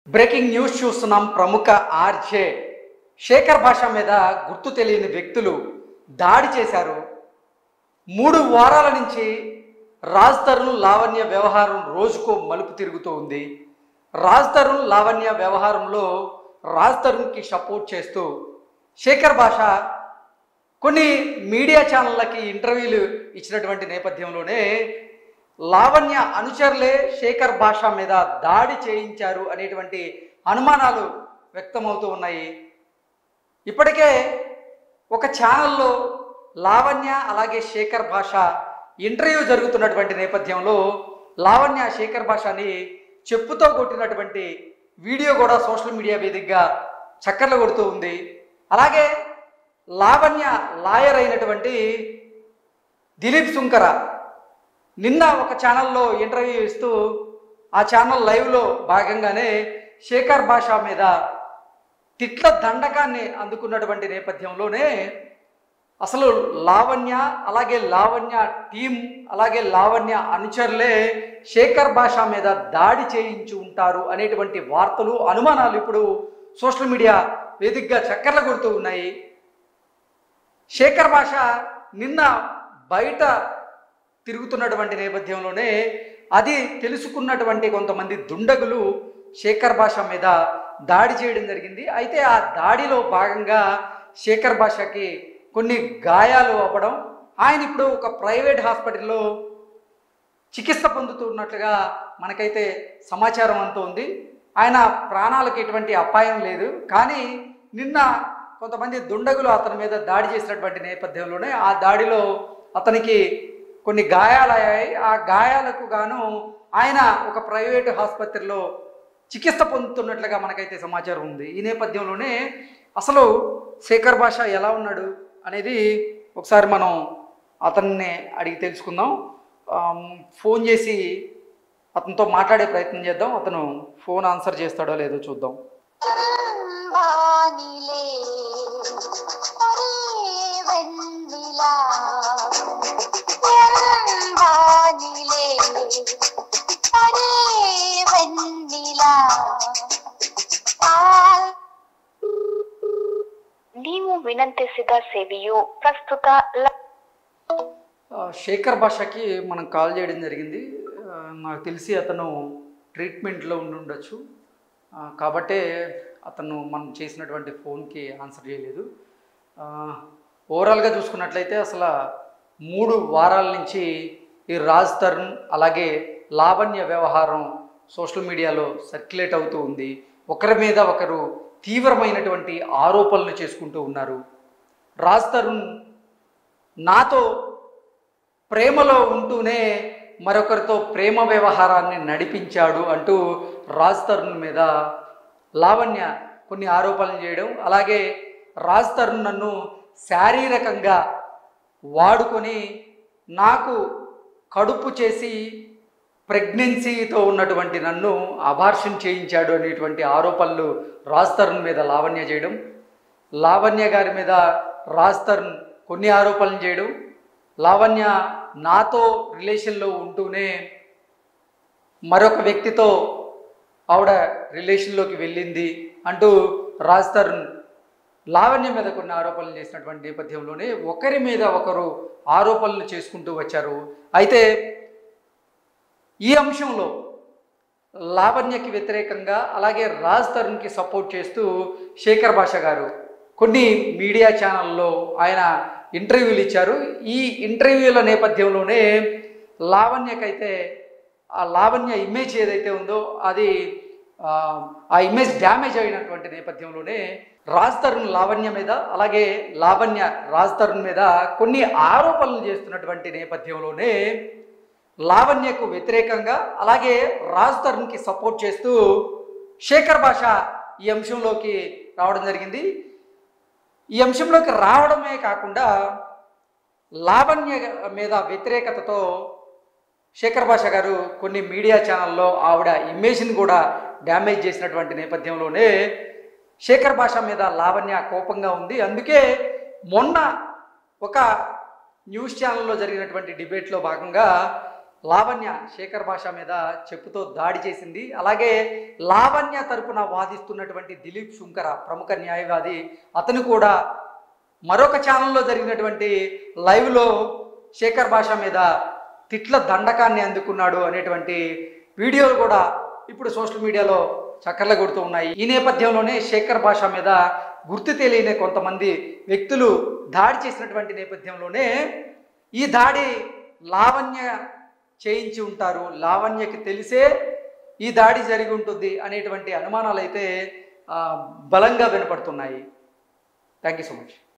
breaking news చూస్తున్నాం ప్రముఖ RJ Shekhar భాష మీద గుర్తు తెలియని వ్యక్తులు దాడి చేశారు మూడు వారాల నుంచి రాజ్ తరుణ్ లావణ్య వ్యవహారం రోజుకో మలుపు తిరుగుతూ ఉంది రాజ్ తరుణ్ లావణ్య వ్యవహారంలో రాజ్ తరుణ్కి సపోర్ట్ చేస్తూ శేఖర్ భాష కొన్ని మీడియా ఛానళ్ళకి ఇంటర్వ్యూలు ఇచ్చినటువంటి నేపథ్యంలోనే లావణ్య అనుచరులే శేఖర్ భాష మీద దాడి చేయించారు అనేటువంటి అనుమానాలు వ్యక్తమవుతూ ఉన్నాయి ఇప్పటికే ఒక ఛానల్లో లావణ్య అలాగే శేఖర్ భాష ఇంటర్వ్యూ జరుగుతున్నటువంటి నేపథ్యంలో లావణ్య శేఖర్ భాషని చెప్పుతో కొట్టినటువంటి వీడియో కూడా సోషల్ మీడియా వేదికగా చక్కర్లు కొడుతూ ఉంది అలాగే లావణ్య లాయర్ అయినటువంటి దిలీప్ సుంకర నిన్న ఒక ఛానల్లో ఇంటర్వ్యూ ఇస్తూ ఆ ఛానల్ లైవ్లో భాగంగానే శేఖర్ భాష మీద తిట్ల దండకాన్ని అందుకున్నటువంటి నేపథ్యంలోనే అసలు లావణ్య అలాగే లావణ్య టీం అలాగే లావణ్య అనుచరులే శేఖర్ భాష మీద దాడి చేయించి ఉంటారు అనేటువంటి వార్తలు అనుమానాలు ఇప్పుడు సోషల్ మీడియా వేదికగా చక్కర్లు కొడుతూ ఉన్నాయి శేఖర్ భాష నిన్న బయట తిరుగుతున్నటువంటి నేపథ్యంలోనే అది తెలుసుకున్నటువంటి కొంతమంది దుండగులు శేఖర్ భాష మీద దాడి చేయడం జరిగింది అయితే ఆ దాడిలో భాగంగా శేఖర్ భాషకి కొన్ని గాయాలు అవ్వడం ఆయన ఇప్పుడు ఒక ప్రైవేట్ హాస్పిటల్లో చికిత్స పొందుతున్నట్లుగా మనకైతే సమాచారం అంతా ఉంది ఆయన ప్రాణాలకు ఎటువంటి అపాయం లేదు కానీ నిన్న కొంతమంది దుండగులు అతని మీద దాడి చేసినటువంటి నేపథ్యంలోనే ఆ దాడిలో అతనికి కొన్ని గాయాలయ్యాయి ఆ గాయాలకు గాను ఆయన ఒక ప్రైవేటు ఆసుపత్రిలో చికిత్స పొందుతున్నట్లుగా మనకైతే సమాచారం ఉంది ఈ నేపథ్యంలోనే అసలు శేఖర్ భాష ఎలా ఉన్నాడు అనేది ఒకసారి మనం అతన్ని అడిగి తెలుసుకుందాం ఆమ్, ఫోన్ చేసి అతనితో మాట్లాడే ప్రయత్నం చేద్దాం అతను ఫోన్ ఆన్సర్ చేస్తాడో లేదో చూద్దాం వానిలే ఒరే వెన్నెలా వానిలే ఒరే వెన్నెలా ಆ- ನೀವು ವಿನಂತಿಸಿದ ಸೇವೆಯು ಪ್ರಸ್ತುತ ಲ- ఆ, శేఖర్ భాషకి మనం కాల్ చేయడం జరిగింది ఆ, నాకు తెలిసి అతను ట్రీట్మెంట్లో ఉండి ఉండొచ్చు ఆ, కాబట్టే అతను మనం చేసినటువంటి ఫోన్కి ఆన్సర్ చేయలేదు ఆ, ఓవరాల్గా చూసుకున్నట్లయితే అసలు మూడు వారాల నుంచి ఈ రాజ్ తరుణ్ అలాగే లావణ్య వ్యవహారం సోషల్ మీడియాలో సర్క్యులేట్ అవుతూ ఉంది ఒకరి మీద ఒకరు తీవ్రమైనటువంటి ఆరోపణలు చేసుకుంటూ ఉన్నారు రాజ్ తరుణ్ నాతో ప్రేమలో ఉంటూనే మరొకరితో ప్రేమ వ్యవహారాన్ని నడిపించాడు అంటూ రాజ్ తరుణ్ మీద లావణ్య కొన్ని ఆరోపణలు చేయడం అలాగే రాజ్ తరుణ్ నన్ను శారీరకంగా వాడుకొని నాకు కడుపు చేసి ప్రెగ్నెన్సీతో ఉన్నటువంటి నన్ను అబార్షన్ చేయించాడు అనేటువంటి ఆరోపణలు రాజ్ తరుణ్ మీద లావణ్య చేయడం లావణ్య గారి మీద రాజ్ తరుణ్ కొన్ని ఆరోపణలు చేయడం లావణ్య నాతో రిలేషన్లో ఉంటూనే మరొక వ్యక్తితో ఆవిడ రిలేషన్లోకి వెళ్ళింది అంటూ రాజ్ తరుణ్ లావణ్య మీద కొన్ని ఆరోపణలు చేసినటువంటి నేపథ్యంలోనే ఒకరి మీద ఒకరు ఆరోపణలు చేసుకుంటూ వచ్చారు అయితే ఈ అంశంలో లావణ్యకి వ్యతిరేకంగా అలాగే రాజ్ తరుణ్కి సపోర్ట్ చేస్తూ శేఖర్ భాష గారు కొన్ని మీడియా ఛానల్లో ఆయన ఇంటర్వ్యూలు ఇచ్చారు ఈ ఇంటర్వ్యూల నేపథ్యంలోనే లావణ్యకైతే ఆ లావణ్య ఇమేజ్ ఏదైతే ఉందో అది ఆ, ఆ ఇమేజ్ డ్యామేజ్ అయినటువంటి నేపథ్యంలోనే రాజ్ తరుణ్ లావణ్య మీద అలాగే లావణ్య రాజ్ తరుణ్ మీద కొన్ని ఆరోపణలు చేస్తున్నటువంటి నేపథ్యంలోనే లావణ్యకు వ్యతిరేకంగా అలాగే రాజ్ తరుణ్కి సపోర్ట్ చేస్తూ శేఖర్ భాష ఈ అంశంలోకి రావడం జరిగింది ఈ అంశంలోకి రావడమే కాకుండా లావణ్య మీద వ్యతిరేకతతో శేఖర్ భాష గారు కొన్ని మీడియా ఛానల్లో ఆవిడ ఇమేజ్ని కూడా డ్యామేజ్ చేసినటువంటి నేపథ్యంలోనే శేఖర్ భాష మీద లావణ్య కోపంగా ఉంది అందుకే మొన్న ఒక న్యూస్ ఛానల్లో జరిగినటువంటి డిబేట్లో భాగంగా లావణ్య శేఖర్ భాష మీద చెప్పుతో దాడి చేసింది అలాగే లావణ్య తరపున వాదిస్తున్నటువంటి దిలీప్ శుంకర ప్రముఖ న్యాయవాది అతను కూడా మరొక ఛానల్లో జరిగినటువంటి లైవ్లో శేఖర్ భాష మీద తిట్ల దండకాన్ని అందుకున్నాడు అనేటువంటి వీడియోలు కూడా ఇప్పుడు సోషల్ మీడియాలో చక్కర్లు కొడుతూ ఉన్నాయి ఈ నేపథ్యంలోనే శేఖర్ భాష మీద గుర్తు తెలియని కొంతమంది వ్యక్తులు దాడి చేసినటువంటి నేపథ్యంలోనే ఈ దాడి లావణ్య చేయించి ఉంటారు లావణ్యకి తెలిసే ఈ దాడి జరిగి ఉంటుంది అనేటువంటి అనుమానాలు అయితే ఆ, బలంగా వినపడుతున్నాయి థ్యాంక్ యూ సో మచ్